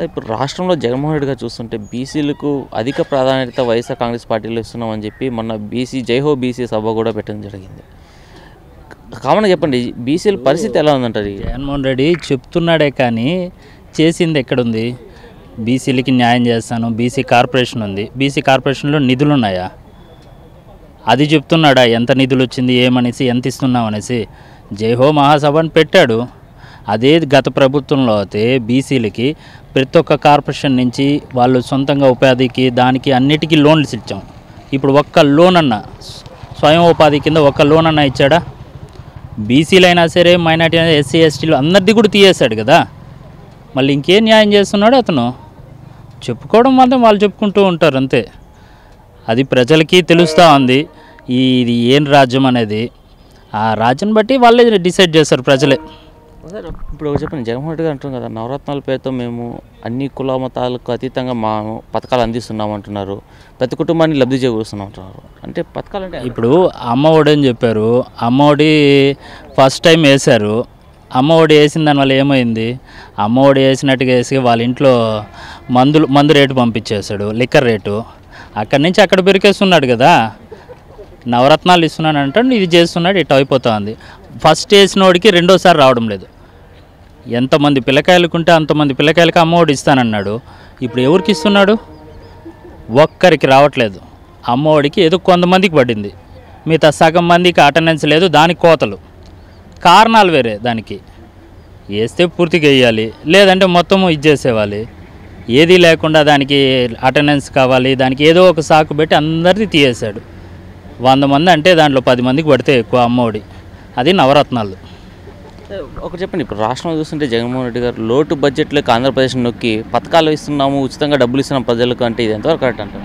Sir ఇప్పుడు రాష్ట్రంలో జగన్మోహన్ రెడ్డి గారు చూస్తుంటే బీసీలకు అధిక ప్రాధాన్యత వైఎస్ఆర్ కాంగ్రెస్ పార్టీలో ఇస్తున్నామని చెప్పి మొన్న బీసీ జైహో బీసీ సభ కూడా పెట్టడం జరిగింది కామన్గా చెప్పండి బీసీల పరిస్థితి ఎలా ఉందంటారు ఈ- జగన్మోహన్ రెడ్డి చెప్తున్నాడే కానీ చేసింది ఎక్కడుంది బీసీలకి న్యాయం చేస్తాను బీసీ కార్పొరేషన్ ఉంది బీసీ కార్పొరేషన్లో నిధులు ఉన్నాయా అది చెప్తున్నాడా ఎంత నిధులు వచ్చింది ఏమనేసి ఎంత ఇస్తున్నాం అనేసి జైహో మహాసభని పెట్టాడు అదే గత ప్రభుత్వంలో అయితే బీసీలకి ప్రతి ఒక్క కార్పొరేషన్ నుంచి వాళ్ళు సొంతంగా ఉపాధికి దానికి అన్నిటికీ లోన్లు ఇచ్చాం ఇప్పుడు ఒక్క లోన్ అన్న స్వయం ఉపాధి కింద ఒక్క లోన్ అన్న ఇచ్చాడా బీసీలు అయినా సరే మైనార్టీ అయినా ఎస్సీ ఎస్టీలు అందరిది కూడా తీయేశాడు కదా మళ్ళీ ఇంకేం న్యాయం చేస్తున్నాడు అతను చెప్పుకోవడం మాత్రం వాళ్ళు చెప్పుకుంటూ ఉంటారు అంతే అది ప్రజలకి తెలుస్తూ ఉంది ఈ ఇది ఏం రాజ్యం అనేది ఆ రాజ్యం బట్టి వాళ్ళే డిసైడ్ చేస్తారు ప్రజలే సార్ ఇప్పుడు ఒకటి చెప్పండి జగన్మోహన్ రెడ్డి గారు అంటున్నారు కదా నవరత్నాల పేరుతో మేము అన్ని కుల మతాలకు అతీతంగా మా పథకాలు అందిస్తున్నాం అంటున్నారు ప్రతి కుటుంబాన్ని లబ్ధి చేకూరుస్తున్నాం అంటున్నారు అంటే పథకాలు అంటే ఇప్పుడు అమ్మ ఒడి అని చెప్పారు అమ్మ ఒడి ఫస్ట్ టైం వేశారు అమ్మ ఒడి వేసిన దానివల్ల ఏమైంది అమ్మ ఒడి వేసినట్టుగా వేసి వాళ్ళ ఇంట్లో మందులు మందు రేటు పంపించేశాడు లిక్కర్ రేటు అక్కడి నుంచి అక్కడ పెరికేస్తున్నాడు కదా నవరత్నాలు ఇస్తున్నాను అంటాడు ఇది చేస్తున్నాడు ఇటు అయిపోతుంది ఫస్ట్ వేసినోడికి రెండోసారి రావడం లేదు ఎంతమంది పిల్లకాయలకు ఉంటే అంతమంది పిల్లకాయలకి అమ్మఒడి ఇస్తానన్నాడు ఇప్పుడు ఎవరికి ఇస్తున్నాడు ఒక్కరికి రావట్లేదు అమ్మఒడికి ఏదో కొంతమందికి పడింది మిగతా సగం మందికి అటెండెన్స్ లేదు దానికి కోతలు కారణాలు వేరే దానికి వేస్తే పూర్తిగా వేయాలి లేదంటే మొత్తం ఇచ్చేసేవాలి ఏది లేకుండా దానికి అటెండెన్స్ కావాలి దానికి ఏదో ఒక సాకు పెట్టి అందరిది తీయేశాడు వంద మంది అంటే దాంట్లో పది మందికి పడితే ఎక్కువ అమ్మఒడి అది నవరత్నాలు ఒకటి చెప్పండి ఇప్పుడు రాష్ట్రంలో చూస్తుంటే జగన్మోహన్ రెడ్డి గారు లోటు బడ్జెట్లోకి ఆంధ్రప్రదేశ్ నొక్కి పథకాలు ఇస్తున్నాము ఉచితంగా డబ్బులు ఇస్తున్నాం ప్రజలకు అంటే ఇది ఎంతవరకు కరెక్ట్ అంటారు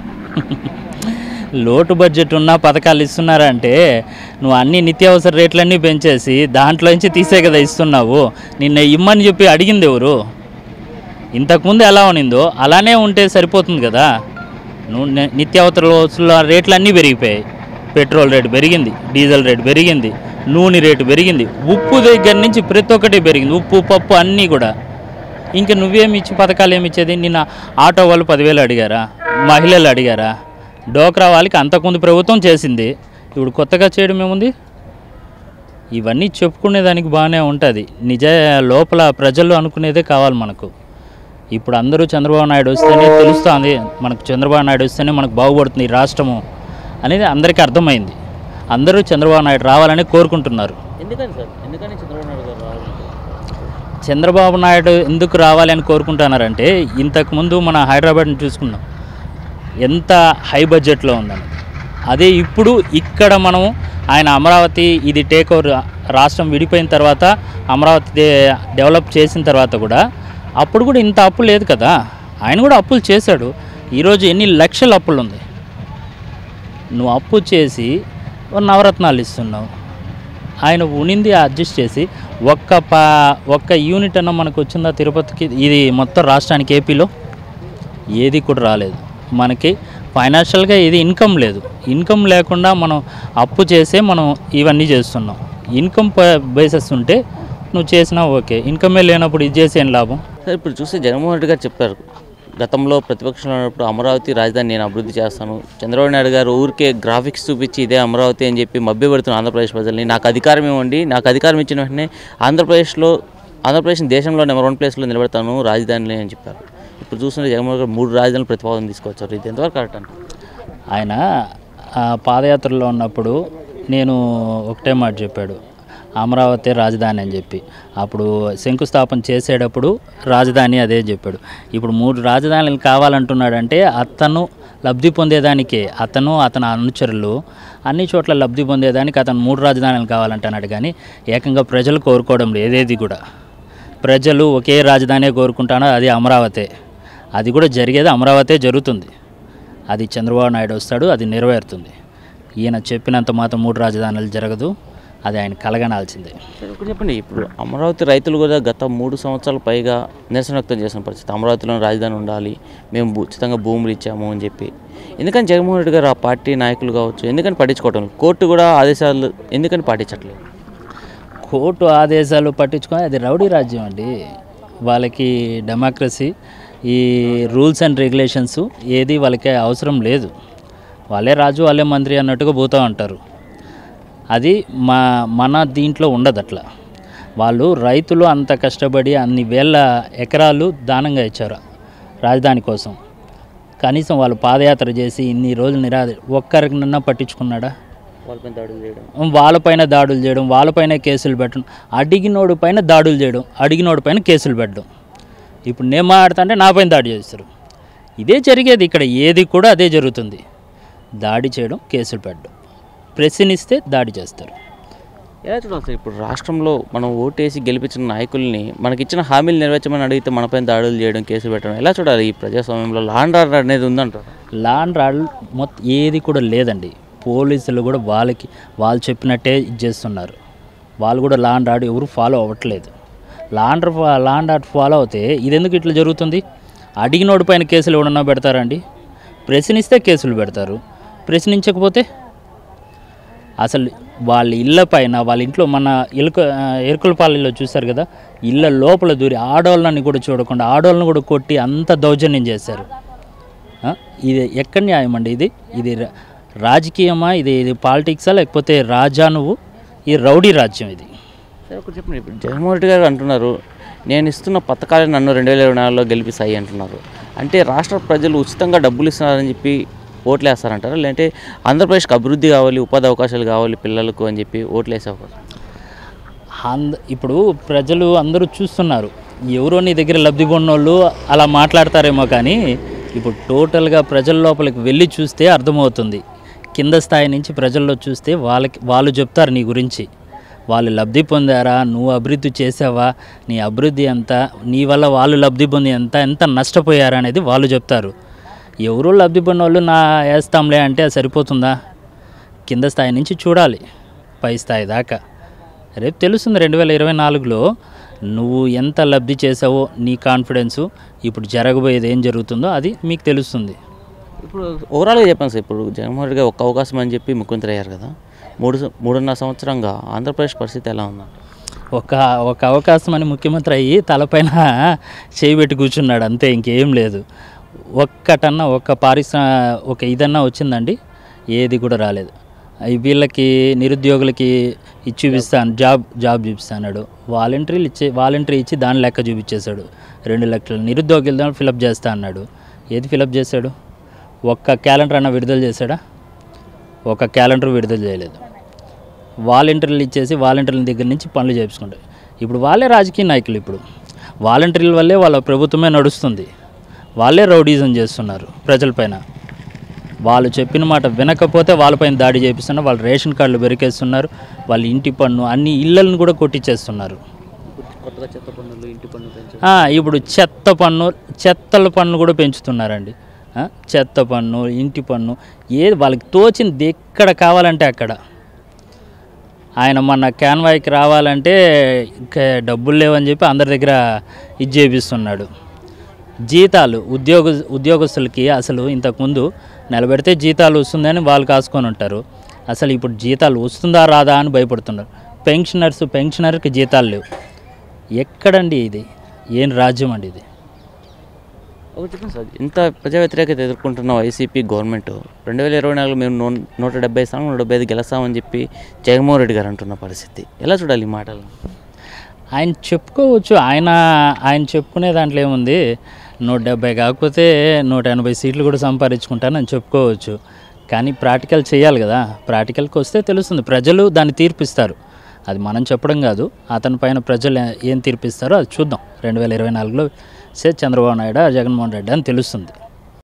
లోటు బడ్జెట్ ఉన్న పథకాలు ఇస్తున్నారంటే నువ్వు అన్ని నిత్యావసర రేట్లన్నీ పెంచేసి దాంట్లోంచి తీసే కదా ఇస్తున్నావు నిన్న ఇమ్మని చెప్పి అడిగింది ఎవరు ఇంతకుముందు ఎలా ఉన్నిందో అలానే ఉంటే సరిపోతుంది కదా నువ్వు ని- నిత్యావసర వస్తువుల రేట్లు అన్నీ పెరిగిపోయాయి పెట్రోల్ రేటు పెరిగింది డీజిల్ రేటు పెరిగింది నూనె రేటు పెరిగింది ఉప్పు దగ్గర నుంచి ప్రతి ఒక్కటి పెరిగింది ఉప్పు పప్పు అన్నీ కూడా ఇంకా నువ్వేమి ఇచ్చి పథకాలు ఏమి ఇచ్చేది నిన్న ఆటో వాళ్ళు పదివేలు అడిగారా మహిళలు అడిగారా డోక్రా వాళ్ళకి అంతకుముందు ప్రభుత్వం చేసింది ఇప్పుడు కొత్తగా చేయడం ఏముంది ఇవన్నీ చెప్పుకునేదానికి బాగానే ఉంటుంది నిజ లోపల ప్రజలు అనుకునేదే కావాలి మనకు ఇప్పుడు అందరూ చంద్రబాబు నాయుడు వస్తేనే తెలుస్తుంది మనకు చంద్రబాబు నాయుడు వస్తేనే మనకు బాగుపడుతుంది ఈ రాష్ట్రము అనేది అందరికీ అర్థమైంది అందరూ చంద్రబాబు నాయుడు రావాలని కోరుకుంటున్నారు ఎందుకని సార్ ఎందుకని చంద్రబాబు నాయుడు గారు రావాలి చంద్రబాబు నాయుడు ఎందుకు రావాలి అని కోరుకుంటున్నారంటే ఇంతకుముందు మన హైదరాబాద్ని చూసుకున్నాం ఎంత హై బడ్జెట్లో ఉందని అదే ఇప్పుడు ఇక్కడ మనం ఆయన అమరావతి ఇది టేక్ ఓవర్ రాష్ట్రం విడిపోయిన తర్వాత అమరావతి డే- డెవలప్ చేసిన తర్వాత కూడా అప్పుడు కూడా ఇంత అప్పు లేదు కదా ఆయన కూడా అప్పులు చేశాడు ఈరోజు ఎన్ని లక్షల అప్పులు ఉంది నువ్వు అప్పు చేసి ఓ నవరత్నాలు ఇస్తున్నావు ఆయన ఉనింది అడ్జస్ట్ చేసి ఒక్క పా ఒక్క యూనిట్ అన్న మనకు వచ్చిందా తిరుపతికి ఇది మొత్తం రాష్ట్రానికి ఏపీలో ఏది కూడా రాలేదు మనకి ఫైనాన్షియల్గా ఇది ఇన్కమ్ లేదు ఇన్కమ్ లేకుండా మనం అప్పు చేసే మనం ఇవన్నీ చేస్తున్నాం ఇన్కమ్ బేసెస్ ఉంటే నువ్వు చేసినా ఓకే ఇన్కమే లేనప్పుడు ఇది చేసి ఏం లాభం సార్ ఇప్పుడు చూస్తే జగన్మోహన్ రెడ్డి గారు చెప్పారు గతంలో ప్రతిపక్షంలో ఉన్నప్పుడు అమరావతి రాజధాని నేను అభివృద్ధి చేస్తాను చంద్రబాబు నాయుడు గారు ఊరికే గ్రాఫిక్స్ చూపించి ఇదే అమరావతి అని చెప్పి మభ్యపెడుతున్న ఆంధ్రప్రదేశ్ ప్రజల్ని నాకు అధికారం ఇవ్వండి నాకు అధికారం ఇచ్చిన వెంటనే ఆంధ్రప్రదేశ్లో ఆంధ్రప్రదేశ్ దేశంలో నెంబర్ వన్ ప్లేస్లో నిలబెడతాను రాజధానిని అని చెప్పారు ఇప్పుడు చూస్తుంటే జగన్మోహన్ గారు మూడు రాజధానులు ప్రతిపాదన తీసుకొచ్చారు ఇది ఎంతవరకు కరెక్ట్ అంట ఆయన ఆ పాదయాత్రలో ఉన్నప్పుడు నేను ఒకటే మాట చెప్పాడు అమరావతి రాజధాని అని చెప్పి అప్పుడు శంకుస్థాపన చేసేటప్పుడు రాజధాని అదే చెప్పాడు ఇప్పుడు మూడు రాజధానులు కావాలంటున్నాడంటే అతను లబ్ధి పొందేదానికే అతను అతని అనుచరులు అన్ని చోట్ల లబ్ధి పొందేదానికి అతను మూడు రాజధానులు కావాలంటున్నాడు కానీ ఏకంగా ప్రజలు కోరుకోవడం లేదు ఏదేది కూడా ప్రజలు ఒకే రాజధాని కోరుకుంటానో అది అమరావతే అది కూడా జరిగేది అమరావతే జరుగుతుంది అది చంద్రబాబు నాయుడు వస్తాడు అది నెరవేరుతుంది ఈయన చెప్పినంత మాత్రం మూడు రాజధానులు జరగదు అది ఆయన కలగనాల్సిందే సార్ ఇప్పుడు చెప్పండి ఇప్పుడు అమరావతి రైతులు కూడా గత మూడు సంవత్సరాల పైగా నిరసన వ్యక్తం చేసిన పరిస్థితి అమరావతిలో రాజధాని ఉండాలి మేము భూ- ఉచితంగా భూములు ఇచ్చాము అని చెప్పి ఎందుకని జగన్మోహన్ రెడ్డి గారు ఆ పార్టీ నాయకులు కావచ్చు ఎందుకని పట్టించుకోవటం లేదు? కోర్టు కూడా ఆదేశాలు ఎందుకని పాటించట్లేదు కోర్టు ఆదేశాలు పట్టించుకొని అది రౌడీ రాజ్యం అండి వాళ్ళకి డెమోక్రసీ ఈ రూల్స్ అండ్ రెగ్యులేషన్స్ ఏది వాళ్ళకి అవసరం లేదు వాళ్ళే రాజు వాళ్ళే మంత్రి అన్నట్టుగా పోతూ ఉంటారు అది మా మన దీంట్లో ఉండదు అట్లా వాళ్ళు రైతులు అంత కష్టపడి అన్ని వేల ఎకరాలు దానంగా ఇచ్చారు రాజధాని కోసం కనీసం వాళ్ళు పాదయాత్ర చేసి ఇన్ని రోజులు నిరా ఒక్కరినన్నా పట్టించుకున్నాడా వాళ్ళపైన దాడులు చేయడం వాళ్ళపైన దాడులు చేయడం వాళ్ళపైన కేసులు పెట్టడం అడిగినోడు పైన దాడులు చేయడం అడిగినోడి పైన కేసులు పెట్టడం ఇప్పుడు నేను మాట్లాడుతుంటే నా పైన దాడి చేస్తారు ఇదే జరిగేది ఇక్కడ ఏది కూడా అదే జరుగుతుంది దాడి చేయడం కేసులు పెట్టడం ప్రశ్నిస్తే దాడి చేస్తారు ఎలా చూడాలి సార్ ఇప్పుడు రాష్ట్రంలో మనం ఓటేసి గెలిపించిన నాయకుల్ని మనకిచ్చిన హామీలు నెరవేర్చమని అడిగితే మనపైన దాడులు చేయడం కేసు పెట్టడం ఎలా చూడాలి ఈ ప్రజాస్వామ్యంలో లాండ్ ఆర్డర్ అనేది ఉందంటారు లాండ్ ఆర్డర్ మొత్తం ఏది కూడా లేదండి పోలీసులు కూడా వాళ్ళకి వాళ్ళు చెప్పినట్టే ఇది చేస్తున్నారు వాళ్ళు కూడా లాండ్ ఆర్డర్ ఎవరు ఫాలో అవ్వట్లేదు లాండ్ లాండ్ ఆర్డర్ ఫాలో అవుతే ఇది ఎందుకు ఇట్లా జరుగుతుంది అడిగినోడి పైన కేసులు ఎవడన్నా పెడతారండి ప్రశ్నిస్తే కేసులు పెడతారు ప్రశ్నించకపోతే అసలు వాళ్ళ ఇళ్ళ పైన వాళ్ళ ఇంట్లో మన ఇలుక ఎరుకులపాలెంలో చూశారు కదా ఇళ్ళ లోపల దూరి ఆడవాళ్ళని కూడా చూడకుండా ఆడవాళ్ళని కూడా కొట్టి అంత దౌర్జన్యం చేశారు ఆ? ఇది ఎక్కడ న్యాయం అండి ఇది ఇది రా- రాజకీయమా ఇది ఇది పాలిటిక్సా లేకపోతే రాజా నువ్వు ఇది రౌడీ రాజ్యం ఇది సరే ఒకటి చెప్పండి ఇప్పుడు జగన్మోహన్ రెడ్డి గారు అంటున్నారు నేను ఇస్తున్న పథకాలు నన్ను రెండు వేల ఇరవై నాలుగులో గెలిపిస్తాయి అంటున్నారు అంటే రాష్ట్ర ప్రజలు ఉచితంగా డబ్బులు ఇస్తున్నారని చెప్పి ఓట్లు వేస్తారంటారా లేదంటే ఆంధ్రప్రదేశ్కి అభివృద్ధి కావాలి ఉపాధి అవకాశాలు కావాలి పిల్లలకు అని చెప్పి ఓట్లు వేసే అవకాశం అంద ఇప్పుడు ప్రజలు అందరూ చూస్తున్నారు ఎవరో నీ దగ్గర లబ్ధి పొన్నోళ్ళు అలా మాట్లాడతారేమో కానీ ఇప్పుడు టోటల్గా ప్రజల లోపలికి వెళ్ళి చూస్తే అర్థమవుతుంది కింద స్థాయి నుంచి ప్రజల్లో చూస్తే వాళ్ళకి వాళ్ళు చెప్తారు నీ గురించి వాళ్ళు లబ్ధి పొందారా నువ్వు అభివృద్ధి చేసావా నీ అభివృద్ధి ఎంత నీ వల్ల వాళ్ళు లబ్ధి పొంది ఎంత ఎంత నష్టపోయారా అనేది వాళ్ళు చెప్తారు ఎవరో లబ్ధి పొందిన వాళ్ళు నా వేస్తాంలే అంటే అది సరిపోతుందా కింద స్థాయి నుంచి చూడాలి పై స్థాయి దాకా రేపు తెలుస్తుంది రెండు వేల ఇరవై నాలుగులో నువ్వు ఎంత లబ్ధి చేసావో నీ కాన్ఫిడెన్సు ఇప్పుడు జరగబోయేది ఏం జరుగుతుందో అది మీకు తెలుస్తుంది ఇప్పుడు ఓవరాల్గా చెప్పాను సార్ ఇప్పుడు జగన్మోహన్ రెడ్డి గారు ఒక్క అవకాశం అని చెప్పి ముఖ్యమంత్రి అయ్యారు కదా మూడు సం- మూడున్నర సంవత్సరంగా ఆంధ్రప్రదేశ్ పరిస్థితి ఎలా ఉందంట ఒక ఒక అవకాశం అని ముఖ్యమంత్రి అయ్యి తలపైన చేయి పెట్టి కూర్చున్నాడు అంతే ఇంకేం లేదు ఒక్కటన్నా ఒక్క పారిశ్ర ఒక ఇదన్నా వచ్చిందండి ఏది కూడా రాలేదు అయి వీళ్ళకి నిరుద్యోగులకి ఇచ్చి చూపిస్తాను జాబ్ జాబ్ చూపిస్తాడు వాలంటీర్లు ఇచ్చే వాలంటీర్ ఇచ్చి దాని లెక్క చూపించేశాడు రెండు లక్షలు నిరుద్యోగులు ఫిలప్ చేస్తా అన్నాడు ఏది ఫిలప్ చేశాడు ఒక్క క్యాలెండర్ అన్న విడుదల చేశాడా ఒక క్యాలెండర్ విడుదల చేయలేదు వాలంటీర్లు ఇచ్చేసి వాలంటీర్ల దగ్గర నుంచి పనులు చేయించుకుంటారు ఇప్పుడు వాళ్ళే రాజకీయ నాయకులు ఇప్పుడు వాలంటీర్ల వల్లే వాళ్ళ ప్రభుత్వమే నడుస్తుంది వాళ్ళే రౌడీజం చేస్తున్నారు ప్రజలపైన వాళ్ళు చెప్పిన మాట వినకపోతే వాళ్ళపైన దాడి చేపిస్తున్నారు వాళ్ళ రేషన్ కార్డులు బెరికేస్తున్నారు వాళ్ళ ఇంటి పన్ను అన్ని ఇళ్ళలను కూడా కొట్టించేస్తున్నారు కొత్తగా చెత్త పన్నులు ఇంటి పన్ను పెంచు ఆ, ఇప్పుడు చెత్త పన్ను చెత్తల పన్ను కూడా పెంచుతున్నారండి ఆ, చెత్త పన్ను ఇంటి పన్ను ఏది వాళ్ళకి తోచింది ఎక్కడ కావాలంటే అక్కడ ఆయన మన క్యాన్వాయ్కి రావాలంటే ఇంకా డబ్బులు లేవని చెప్పి అందరి దగ్గర ఇది చేపిస్తున్నాడు జీతాలు ఉద్యోగ ఉద్యోగస్తులకి అసలు ఇంతకుముందు నిలబెడితే జీతాలు వస్తుందని వాళ్ళు కాసుకొని ఉంటారు అసలు ఇప్పుడు జీతాలు వస్తుందా రాదా అని భయపడుతున్నారు పెన్షనర్స్ పెన్షనర్కి జీతాలు లేవు ఎక్కడండి ఇది ఏం రాజ్యం అండి ఇది ఒకటి చెప్పండి సార్ ఇంత ప్రజా వ్యతిరేకత ఎదుర్కొంటున్న వైసీపీ గవర్నమెంట్ రెండు వేల ఇరవై నాలుగులో మేము నూ నూట డెబ్బై స్థానం నూట డెబ్బై ఐదు గెలుస్తామని చెప్పి జగన్మోహన్ రెడ్డి గారు అంటున్న పరిస్థితి ఎలా చూడాలి ఈ మాటలు ఆయన చెప్పుకోవచ్చు ఆయన ఆయన చెప్పుకునే దాంట్లో ఏముంది నూట డెబ్బై కాకపోతే నూట ఎనభై సీట్లు కూడా సంపాదించుకుంటానని చెప్పుకోవచ్చు కానీ ప్రాక్టికల్ చేయాలి కదా ప్రాక్టికల్కి వస్తే తెలుస్తుంది ప్రజలు దాన్ని తీర్పిస్తారు అది మనం చెప్పడం కాదు అతని పైన ప్రజలు ఏం తీర్పిస్తారో అది చూద్దాం రెండు వేల ఇరవై నాలుగులో సే చంద్రబాబు నాయుడు జగన్మోహన్ రెడ్డి అని తెలుస్తుంది